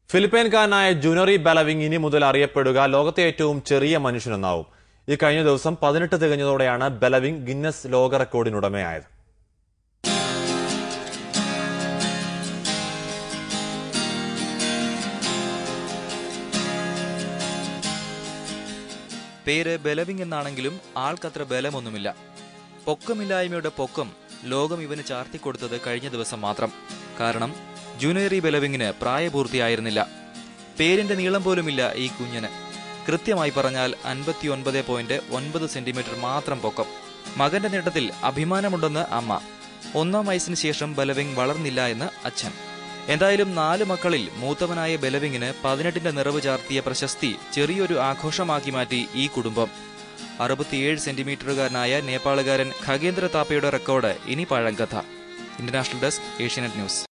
ഫിലിപ്പൈൻകാരനായ ജുനറി ബലവിംഗ് ഇനി മുതൽ അറിയപ്പെടുക ലോകത്തെ ഏറ്റവും ചെറിയ മനുഷ്യനെന്നാവും ഈ കഴിഞ്ഞ ദിവസം പതിനെട്ട് തികഞ്ഞതോടെയാണ് ബലവിംഗ് ഗിന്നസ് ലോക റെക്കോർഡിനുടമയായത് പേര് ബലവിംഗ് എന്നാണെങ്കിലും ആൾക്കത്ര ബലമൊന്നുമില്ല പൊക്കമില്ലായ്മയുടെ പൊക്കം ലോകം ഇവന് ചാർത്തിക്കൊടുത്തത് കഴിഞ്ഞ ദിവസം മാത്രം കാരണം ജൂനിയറി ബലവിങ്ങിന് പ്രായപൂർത്തിയായിരുന്നില്ല പേരിന്റെ നീളം പോലുമില്ല ഈ കുഞ്ഞിന് കൃത്യമായി പറഞ്ഞാൽ അൻപത്തി ഒൻപത് പോയിന്റ് ഒൻപത് സെന്റിമീറ്റർ മാത്രം പൊക്കം മകന്റെ നേട്ടത്തിൽ അഭിമാനമുണ്ടെന്ന് അമ്മ ഒന്നാം വയസ്സിന് ശേഷം ബലവിംഗ് വളർന്നില്ല എന്ന് അച്ഛൻ എന്തായാലും നാല് മക്കളിൽ മൂത്തവനായ ബലവിങ്ങിന് പതിനെട്ടിന്റെ നിറവ് ചാർത്തിയ പ്രശസ്തി ചെറിയൊരു ആഘോഷമാക്കി മാറ്റി ഈ കുടുംബം അറുപത്തിയേഴ് സെന്റിമീറ്ററുകാരനായ നേപ്പാളുകാരൻ ഖഗേന്ദ്ര താപ്പയുടെ റെക്കോർഡ് ഇനി പഴങ്കഥ ഇന്റർനാഷണൽ ഡെസ്ക് ഏഷ്യാനെറ്റ് ന്യൂസ്